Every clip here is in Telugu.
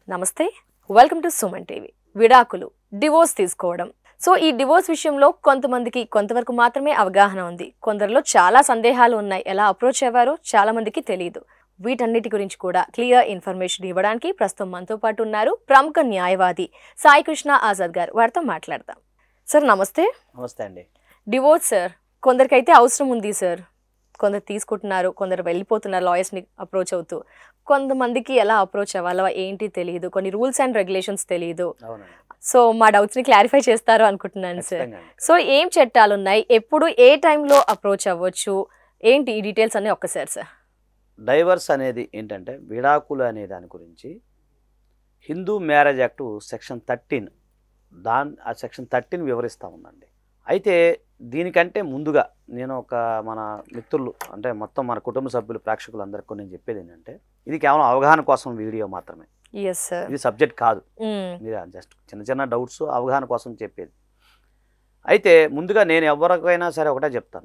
నమస్తే వెల్కమ్ టు సుమన్ టీవీ విడాకులు డివోర్స్ తీసుకోవడం సో ఈ డివోర్స్ విషయంలో కొంతమందికి కొంతవరకు మాత్రమే అవగాహన ఉంది కొందరిలో చాలా సందేహాలు ఉన్నాయి ఎలా అప్రోచ్ అయ్యారో చాలా మందికి తెలియదు వీటన్నిటి గురించి కూడా క్లియర్ ఇన్ఫర్మేషన్ ఇవ్వడానికి ప్రస్తుతం మనతో పాటు ఉన్నారు ప్రముఖ న్యాయవాది సాయి కృష్ణ ఆజాద్ గారు వారితో మాట్లాడదాం సార్ నమస్తే నమస్తే అండి డివోర్స్ సార్ కొందరికైతే అవసరం ఉంది సార్ కొందరు తీసుకుంటున్నారు కొందరు వెళ్ళిపోతున్నారు లాయర్స్ని అప్రోచ్ అవుతూ కొంతమందికి ఎలా అప్రోచ్ అవ్వాలో ఏంటి తెలియదు కొన్ని రూల్స్ అండ్ రెగ్యులేషన్స్ తెలియదు అవునండి సో మా డౌట్స్ని క్లారిఫై చేస్తారు అనుకుంటున్నాను సార్ ఖచ్చితంగా అండి. సో ఏం చట్టాలు ఉన్నాయి ఎప్పుడు ఏ టైంలో అప్రోచ్ అవ్వచ్చు ఏంటి ఈ డీటెయిల్స్ అన్నీ ఒక్కసారి సార్ డైవర్స్ అనేది ఏంటంటే విడాకులు అనే దాని గురించి Hindu marriage act section thirteen దాని ఆ సెక్షన్ థర్టీన్ వివరిస్తూ ఉందండి అయితే దీనికంటే ముందుగా నేను ఒక మన మిత్రులు అంటే మొత్తం మన కుటుంబ సభ్యులు ప్రేక్షకులందరికీ నేను చెప్పేది ఏంటంటే ఇది కేవలం అవగాహన కోసం వీడియో మాత్రమే ఎస్ సార్ ఇది సబ్జెక్ట్ కాదు మీరు జస్ట్ చిన్న చిన్న డౌట్స్ అవగాహన కోసం చెప్పేది అయితే ముందుగా నేను ఎవరికైనా సరే ఒకటే చెప్తాను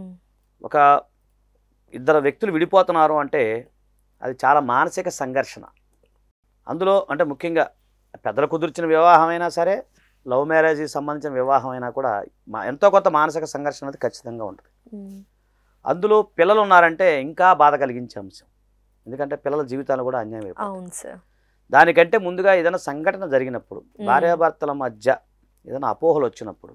ఒక ఇద్దరు వ్యక్తులు విడిపోతున్నారు అంటే అది చాలా మానసిక సంఘర్షణ అందులో అంటే ముఖ్యంగా పెద్దలు కుదిర్చిన వివాహం అయినా సరే లవ్ మ్యారేజ్కి సంబంధించిన వివాహం అయినా కూడా మా ఎంతో కొంత మానసిక సంఘర్షణ అనేది ఖచ్చితంగా ఉంటుంది అందులో పిల్లలు ఉన్నారంటే ఇంకా బాధ కలిగించే అంశం ఎందుకంటే పిల్లల జీవితాలు కూడా అన్యాయం అయిపోతాయి అవును సార్ దానికంటే ముందుగా ఏదైనా సంఘటన జరిగినప్పుడు భార్యాభర్తల మధ్య ఏదైనా అపోహలు వచ్చినప్పుడు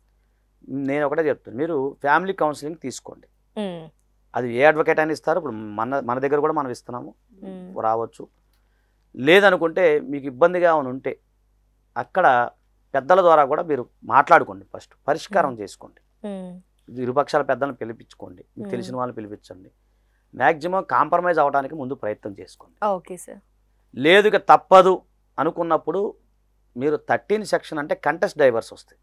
నేను ఒకటే చెప్తాను మీరు ఫ్యామిలీ కౌన్సిలింగ్ తీసుకోండి అది ఏ అడ్వకేట్ అయినా ఇస్తారు ఇప్పుడు మన మన దగ్గర కూడా మనం ఇస్తున్నాము రావచ్చు లేదనుకుంటే మీకు ఇబ్బందిగా అని ఉంటే అక్కడ పెద్దల ద్వారా కూడా మీరు మాట్లాడుకోండి ఫస్ట్ పరిష్కారం చేసుకోండి ఇది ఇరుపక్షాల పెద్దలను పిలిపించుకోండి మీకు తెలిసిన వాళ్ళని పిలిపించండి మ్యాక్సిమం కాంప్రమైజ్ అవ్వడానికి ముందు ప్రయత్నం చేసుకోండి ఓకే సార్ లేదు ఇక తప్పదు అనుకున్నప్పుడు మీరు థర్టీన్ సెక్షన్ అంటే కంటెస్ట్ డైవర్స్ వస్తాయి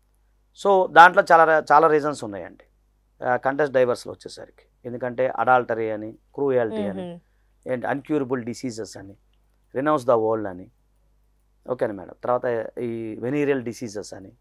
సో దాంట్లో చాలా చాలా రీజన్స్ ఉన్నాయండి కంటెస్ట్ డైవర్స్లో వచ్చేసరికి ఎందుకంటే అడాల్టరీ అని క్రూయాలిటీ అని ఏంటి అన్క్యూరబుల్ డిసీజెస్ అని రినౌన్స్ ద వరల్డ్ అని ఓకేనా మేడం తర్వాత ఈ వెనీరియల్ డిసీజెస్ అని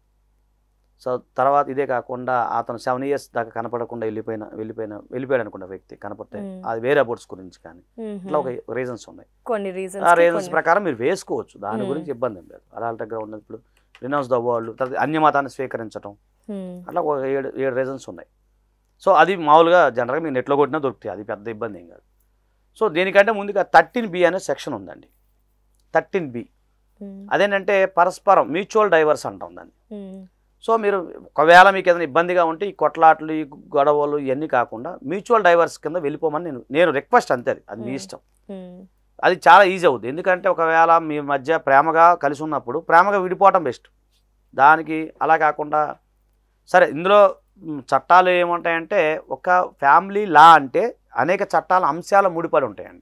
సో తర్వాత ఇదే కాకుండా అతను సెవెన్ ఇయర్స్ దాకా కనపడకుండా వెళ్ళిపోయిన వెళ్ళిపోయిన వెళ్ళిపోయాడు అనుకున్న వ్యక్తి కనపడితే Hmm. అది వేరే అబౌట్స్ గురించి కానీ ఇట్లా ఒక రీజన్స్ ఉన్నాయి కొన్ని ఆ రీజన్స్ రీజన్స్ ప్రకారం మీరు వేసుకోవచ్చు దాని Hmm. గురించి ఇబ్బంది ఏం లేదు అడాల్టర్ గ్రౌండ్ ఇప్పుడు రినౌన్స్ ద వరల్డ్ తర్వాత అన్యమతాన్ని స్వీకరించడం అట్లా ఒక ఏడు ఏడు రీజన్స్ ఉన్నాయి సో అది మామూలుగా జనరల్గా మీరు నెట్లో కొట్టినా దొరుకుతాయి అది పెద్ద ఇబ్బంది ఏం కాదు సో దీనికంటే ముందుగా థర్టీన్ బి అనే సెక్షన్ ఉందండి థర్టీన్ బి అదేంటంటే పరస్పరం మ్యూచువల్ డైవర్స్ అంటాం దాన్ని సో మీరు ఒకవేళ మీకు ఏదైనా ఇబ్బందిగా ఉంటే ఈ కొట్లాట్లు ఈ గొడవలు ఇవన్నీ కాకుండా మ్యూచువల్ డైవర్స్ కింద వెళ్ళిపోమని నేను నేను రిక్వెస్ట్ అంతే అది అది మీ Hmm. ఇష్టం అది చాలా ఈజీ అవుతుంది ఎందుకంటే ఒకవేళ మీ మధ్య ప్రేమగా కలిసి ఉన్నప్పుడు ప్రేమగా విడిపోవటం బెస్ట్ దానికి అలా కాకుండా సరే ఇందులో మ్, చట్టాలు ఏముంటాయంటే ఒక ఫ్యామిలీ లా అంటే అనేక చట్టాల అంశాలు ముడిపడి ఉంటాయండి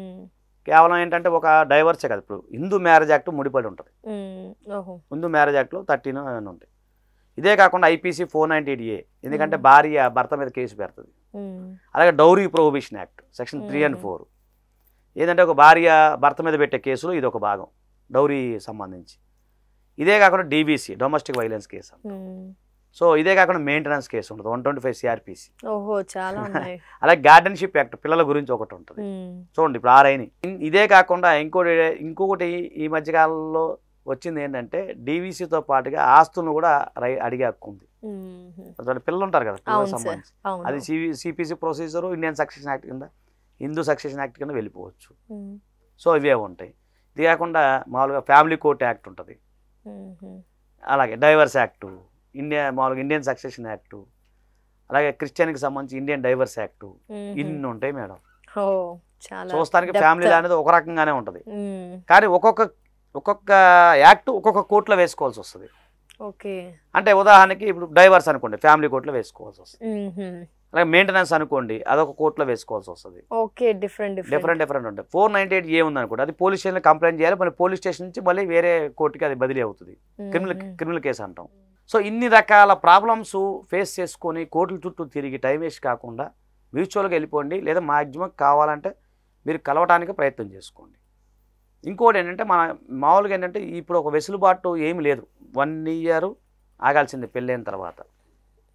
కేవలం ఏంటంటే ఒక డైవర్సే కదా ఇప్పుడు హిందూ మ్యారేజ్ యాక్ట్ ముడిపడి ఉంటుంది ఓహో హిందూ మ్యారేజ్ యాక్ట్లో థర్టీన్ అని ఉంటాయి ఇదే కాకుండా IPC four ninety eight A ఎందుకంటే Hmm. భార్య భర్త మీద కేసు పెడుతుంది అలాగే dowry prohibition act section three and Hmm. Four ఏంటంటే ఒక భార్య భర్త మీద పెట్టే కేసులో ఇది ఒక భాగం డౌరీ సంబంధించి ఇదే కాకుండా DBC domestic violence case so ఇదే కాకుండా మెయింటెనెన్స్ కేసు ఉంటుంది వన్ ట్వంటీ ఫైవ్ సిఆర్పిసి ఓహో చాలా ఉన్నాయి అలాగే గార్డెన్షిప్ యాక్ట్ పిల్లల గురించి ఒకటి ఉంటుంది చూడండి ఇప్పుడు ఆరైని ఇదే కాకుండా ఇంకోటి ఇంకొకటి ఈ మధ్యకాలంలో వచ్చింది ఏంటంటే డీవీసీతో పాటుగా ఆస్తులను కూడా రై అడిగే హక్కు ఉంది అసలు పిల్లలు ఉంటారు కదా పిల్లలకు అవును సార్ సంబంధించి అవును అది CV CPC procedure Indian succession act కింద హిందూ సక్సెషన్ యాక్ట్ కింద వెళ్ళిపోవచ్చు ఉమ్, సో ఇవే ఉంటాయి ఇది కాకుండా మామూలుగా ఫ్యామిలీ కోర్ట్ యాక్ట్ ఉంటుంది ఉమ్, ఉమ్. అలాగే డైవర్స్ యాక్టు ఇండియా మామూలుగా ఇండియన్ సక్సెషన్ యాక్టు అలాగే క్రిస్టియన్కి సంబంధించి ఇండియన్ డైవర్స్ యాక్టు ఉమ్, ఇన్ని ఉంటాయి మేడం ఓ చాలా చూస్తానికి depth. ఫ్యామిలీ అనేది ఒక రకంగానే ఉంటుంది ఉమ్, కానీ ఒక్కొక్క ఒక్కొక్క యాక్ట్ ఒక్కొక్క కోర్టులో వేసుకోవాల్సి వస్తుంది ఓకే అంటే ఉదాహరణకి ఇప్పుడు డైవర్స్ అనుకోండి ఫ్యామిలీ కోర్టులో వేసుకోవాల్సి వస్తుంది ఉమ్, ఉమ్. అలాగే మెయింటెనెన్స్ అనుకోండి అదొక కోర్టులో వేసుకోవాల్సి వస్తుంది ఓకే డిఫరెంట్ డిఫరెంట్ డిఫరెంట్ ఉంటాయి ఫోర్ నైంటీ ఎయిట్ ఏ ఉందనుకోండి అది పోలీస్ స్టేషన్లో కంప్లైంట్ చేయాలి మళ్ళీ పోలీస్ స్టేషన్ నుంచి మళ్ళీ వేరే కోర్టుకి అది బదిలీ అవుతుంది క్రిమినల్ క్రిమినల్ కేసు అంటాం సో ఇన్ని రకాల ప్రాబ్లమ్స్ ఫేస్ చేసుకొని కోర్టుల చుట్టూ తిరిగి టైం వేస్ట్ కాకుండా మ్యూచువల్గా వెళ్ళిపోండి లేదా మ్యాక్సిమం కావాలంటే మీరు కలవటానికి ప్రయత్నం చేసుకోండి ఇంకోటి ఏంటంటే మన మామూలుగా ఏంటంటే ఇప్పుడు ఒక వెసులుబాటు ఏమి లేదు వన్ ఇయర్ ఆగాల్సింది పెళ్ళైన తర్వాత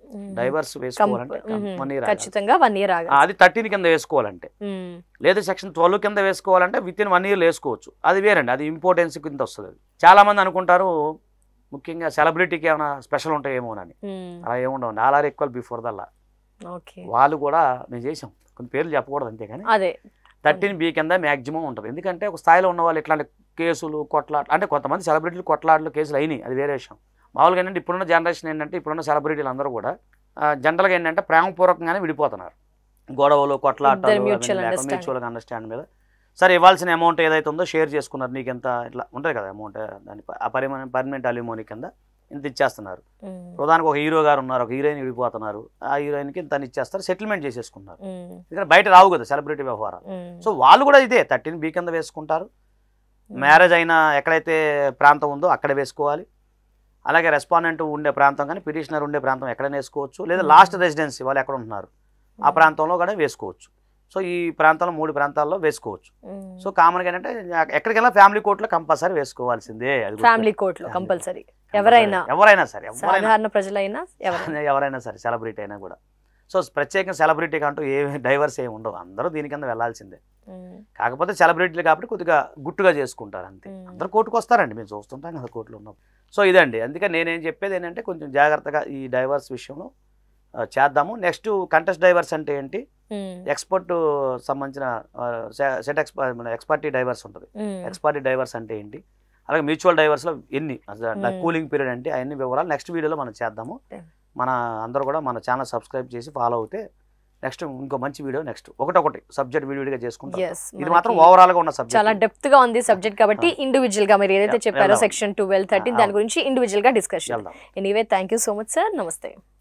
మ్మ్. డైవర్స్ వేసుకోవాలంటే కంప- మ్మ్. వన్ ఇయర్ ఖచ్చితంగా వన్ ఇయర్ ఆగా అది థర్టీన్ కింద వేసుకోవాలంటే లేదా సెక్షన్ ట్వెల్వ్ కింద వేసుకోవాలంటే విత్ ఇన్ వన్ ఇయర్ వేసుకోవచ్చు అది వేరండి అది ఇంపార్టెన్స్ కింద వస్తుంది అది చాలా మంది అనుకుంటారు ముఖ్యంగా సెలబ్రిటీకి ఏమైనా స్పెషల్ ఉంటాయేమోనని అలా ఏముండవు all are equal before the law okay వాళ్ళు కూడా మేము చేసాం కొన్ని పేర్లు చెప్పకూడదు అంతేగాని అదే థర్టీన్ బి కింద మ్యాక్సిమం ఉంటుంది ఎందుకంటే ఒక స్థాయిలో ఉన్న వాళ్ళు ఇట్లాంటి కేసులు కొట్లాట అంటే కొంతమంది సెలబ్రిటీలు కొట్లాటలు కేసులు అయినాయి అది వేరే విషయం మామూలుగా ఏంటంటే ఇప్పుడున్న జనరేషన్ ఏంటంటే ఇప్పుడున్న సెలబ్రిటీలు అందరూ కూడా జనరల్గా ఏంటంటే ప్రేమపూర్వకంగానే విడిపోతున్నారు గొడవలు కొట్లాటలు ఇద్దరు mutual understanding. మ్యూచువల్ అండర్స్టాండ్ మీద సరే ఇవ్వాల్సిన అమౌంట్ ఏదైతే ఉందో షేర్ చేసుకున్నారు నీకు ఎంత ఇట్లా ఉంటుంది కదా అమౌంట్ దాని ప- ఆ పరిమాణ పర్మనెంట్ అలిమోని కింద ఇంత ఇచ్చేస్తున్నారు మ్మ్. ఉదాహరణకు ఒక హీరో గారు ఉన్నారు ఒక హీరోయిన్ విడిపోతున్నారు ఆ హీరోయిన్కి ఇంత ఇచ్చేస్తారు సెటిల్మెంట్ చేసేసుకున్నారు మ్మ్. ఎందుకంటే బయట రావు కదా సెలబ్రిటీ వ్యవహారాలు మ్మ్. సో వాళ్ళు కూడా ఇదే థర్టీన్ బీ కింద వేసుకుంటారు మ్యారేజ్ అయిన ఎక్కడైతే ప్రాంతం ఉందో అక్కడ వేసుకోవాలి అలాగే రెస్పాండెంట్ ఉండే ప్రాంతం కానీ పిటిషనర్ ఉండే ప్రాంతం ఎక్కడైనా వేసుకోవచ్చు లేదా Hmm. లాస్ట్ రెసిడెన్సీ వాళ్ళు ఎక్కడ ఉంటున్నారు ఆ ప్రాంతంలో కూడా వేసుకోవచ్చు సో ఈ ప్రాంతంలో మూడు ప్రాంతాల్లో వేసుకోవచ్చు మ్మ్. సో కామన్గా ఏంటంటే ఎక్కడికైనా ఫ్యామిలీ కోర్టులో కంపల్సరీ వేసుకోవాల్సిందే అది గుర్తు- ఫ్యామిలీ కోర్టులో Family కంపల్సరీ compulsory. ఎవరైనా ఎవరైనా సరే ఎవరైనా సాధారణ ప్రజలైనా ఎవరైనా ఎవరైనా సరే సెలబ్రిటీ అయినా కూడా సో ప్రత్యేకంగా సెలబ్రిటీకి అంటూ ఏ డైవర్స్ ఏమి ఉండవు అందరూ దీని కింద వెళ్ళాల్సిందే మ్మ్. కాకపోతే సెలబ్రిటీలు కాబట్టి కొద్దిగా గుట్టుగా చేసుకుంటారు అంతే మ్మ్. అందరు కోర్టుకు వస్తారండి మేము చూస్తుంటాం కదా కోర్టులో ఉన్నప్పుడు సో ఇదండి అందుకని నేనేం చెప్పేది ఏంటంటే కొంచెం జాగ్రత్తగా ఈ డైవర్స్ విషయంలో ఆ, చేద్దాము నెక్స్ట్ కంటెస్ట్ డైవర్స్ అంటే ఏంటి మ్మ్. ఎక్స్పర్ట్ సంబంధించిన సెట్ ఎక్స్ప ఎక్స్పర్టీ డైవర్స్ ఉంటుంది మ్మ్. ఎక్స్పర్టీ డైవర్స్ అంటే ఏంటి అలాగే మ్యూచువల్ డైవర్స్లో ఎన్ని Hmm. కూలింగ్ పీరియడ్ అంటే అన్ని వివరాలు నెక్స్ట్ వీడియోలో మనం చేద్దాము Yeah. మన అందరూ కూడా మన ఛానల్ సబ్స్క్రైబ్ చేసి ఫాలో అవుతే నెక్స్ట్ ఇంకో మంచి వీడియో నెక్స్ట్ ఒకటొకటి సబ్జెక్ట్ విడివిడిగా చేసుకుంటాం Yes, ఇది మాత్రం మనకి ఓవరాల్ గా ఉన్న చాలా సబ్జెక్ట్ డెప్త్ గా ఉంది సబ్జెక్ట్ కాబట్టి ఇండివిజువల్ గా మీరు ఏదైతే Yeah, చెప్పారో వెళ్దాం. సెక్షన్ ట్వెల్వ్ థర్టీన్ Ah, దాని గురించి ఇండివిజువల్ గా డిస్కషన్ వెళ్దాం anyway thank you so much sir నమస్తే